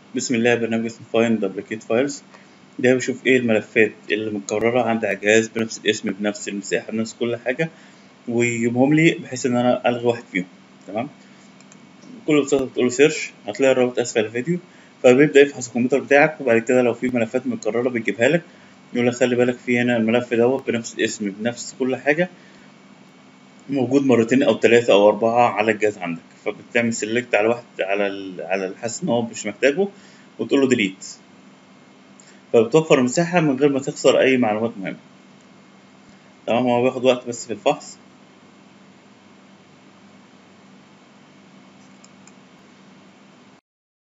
بسم الله برنامج اسمه فايند دبليكيت فايلز ده بيشوف ايه الملفات اللي متكررة عند على الجهاز بنفس الاسم بنفس المساحة بنفس كل حاجة ويجيبهم لي بحيث ان انا الغي واحد فيهم تمام بكل بساطة بتقول له سيرش هتلاقي الرابط اسفل الفيديو فبيبدأ يفحص الكمبيوتر بتاعك وبعد كده لو في ملفات متكررة بيجيبها لك يقول لك خلي بالك في هنا الملف دوت بنفس الاسم بنفس كل حاجة موجود مرتين او ثلاثة او اربعة على الجهاز عندك فبتعمل سيلكت على واحد على ال... على اللي حاسس ان هو مش محتاجه وتقول له ديليت فبتوفر مساحة من غير ما تخسر اي معلومات مهمة تمام هو بياخد وقت بس في الفحص